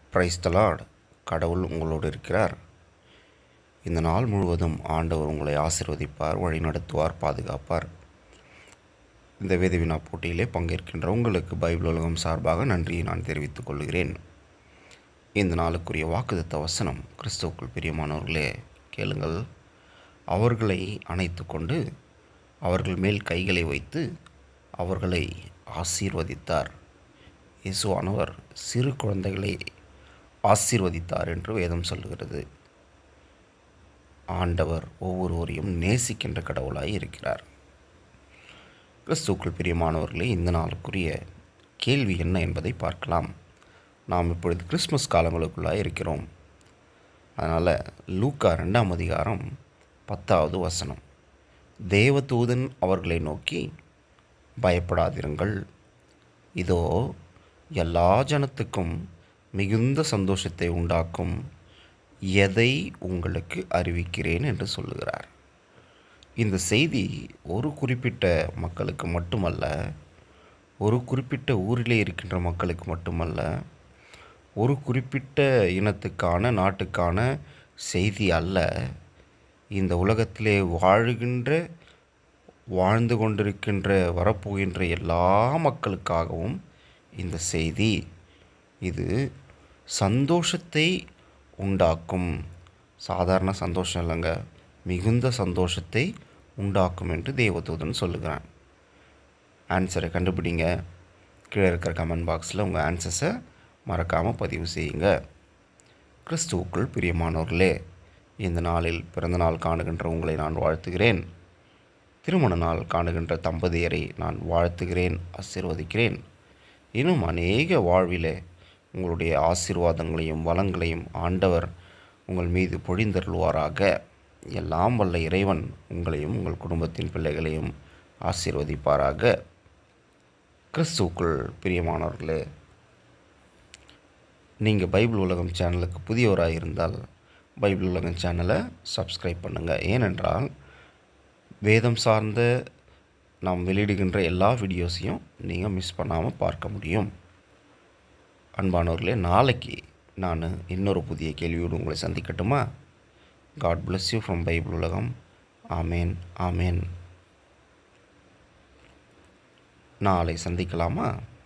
price தலாட் கடவுள் உங்களோடு இருக்கிறார் இந்த நாள் முழுவதும் ஆண்டவர் உங்களை ஆசிர்வதிப்பார் வழிநடத்துவார் பாதுகாப்பார் இந்த வேதவினா போட்டியிலே பங்கேற்கின்ற உங்களுக்கு பைபிள் உலகம் சார்பாக நன்றியை நான் தெரிவித்துக் கொள்கிறேன் இந்த நாளுக்குரிய வாக்குதத்த வசனம் கிறிஸ்துவுக்குள் பிரியமானவர்களே கேளுங்கள் அவர்களை அணைத்து கொண்டு அவர்கள் மேல் கைகளை வைத்து அவர்களை ஆசீர்வதித்தார் இயேசுவானவர் சிறு குழந்தைகளை ஆசீர்வதித்தார் என்று வேதம் சொல்லுகிறது ஆண்டவர் ஒவ்வொருவரையும் நேசிக்கின்ற கடவுளாய் இருக்கிறார் கிறிஸ்துக்குள் பிரியமானவர்களே இந்த நாளுக்குரிய கேள்வி என்ன என்பதை பார்க்கலாம் நாம் இப்பொழுது கிறிஸ்மஸ் காலங்களுக்குள்ளாக இருக்கிறோம் அதனால் லூக்கா ரெண்டாம் அதிகாரம் பத்தாவது வசனம் தேவதூதன் அவர்களை நோக்கி பயப்படாதிருங்கள் இதோ எல்லா ஜனத்துக்கும் மிகுந்த சந்தோஷத்தை உண்டாக்கும் எதை உங்களுக்கு அறிவிக்கிறேன் என்று சொல்லுகிறார் இந்த செய்தி ஒரு குறிப்பிட்ட மக்களுக்கு மட்டுமல்ல ஒரு குறிப்பிட்ட ஊரிலே இருக்கின்ற மக்களுக்கு மட்டுமல்ல ஒரு குறிப்பிட்ட இனத்துக்கான நாட்டுக்கான செய்தி அல்ல இந்த உலகத்திலே வாழுகின்ற வாழ்ந்து கொண்டிருக்கின்ற வரப்போகின்ற எல்லா மக்களுக்காகவும் இந்த செய்தி இது சந்தோஷத்தை உண்டாக்கும் சாதாரண சந்தோஷம் இல்லைங்க மிகுந்த சந்தோஷத்தை உண்டாக்கும் என்று தேவதூதன் சொல்லுகிறான் ஆன்சரை கண்டுபிடிங்க கீழே இருக்கிற கமெண்ட் பாக்ஸில் உங்கள் ஆன்சர்ஸை மறக்காமல் பதிவு செய்யுங்க கிறிஸ்துவுக்குள் பிரியமானவர்களே இந்த நாளில் பிறந்த நாள் காணுகின்ற உங்களை நான் வாழ்த்துகிறேன் திருமண நாள் காணுகின்ற தம்பதியரை நான் வாழ்த்துகிறேன் ஆசீர்வதிக்கிறேன் இன்னும் அநேக வாழ்விலே உங்களுடைய ஆசீர்வாதங்களையும் வளங்களையும் ஆண்டவர் உங்கள் மீது பொழிந்தருள்வாராக எல்லாம் வல்ல இறைவன் உங்களையும் உங்கள் குடும்பத்தின் பிள்ளைகளையும் ஆசீர்வதிப்பாராக கிறிஸ்துவுக்குள் பிரியமானவர்களே நீங்கள் பைபிள் உலகம் சேனலுக்கு புதியவராக இருந்தால் பைபிள் உலகம் சேனலை சப்ஸ்கிரைப் பண்ணுங்கள் ஏனென்றால் வேதம் சார்ந்த நாம் வெளியிடுகின்ற எல்லா வீடியோஸையும் நீங்கள் மிஸ் பண்ணாமல் பார்க்க முடியும் அன்பானவர்களே நாளைக்கு நான் இன்னொரு புதிய கேள்வியோடு உங்களை சந்திக்கட்டுமா God bless you from Bible உலகம் ஆமேன் ஆமேன் நாளை சந்திக்கலாமா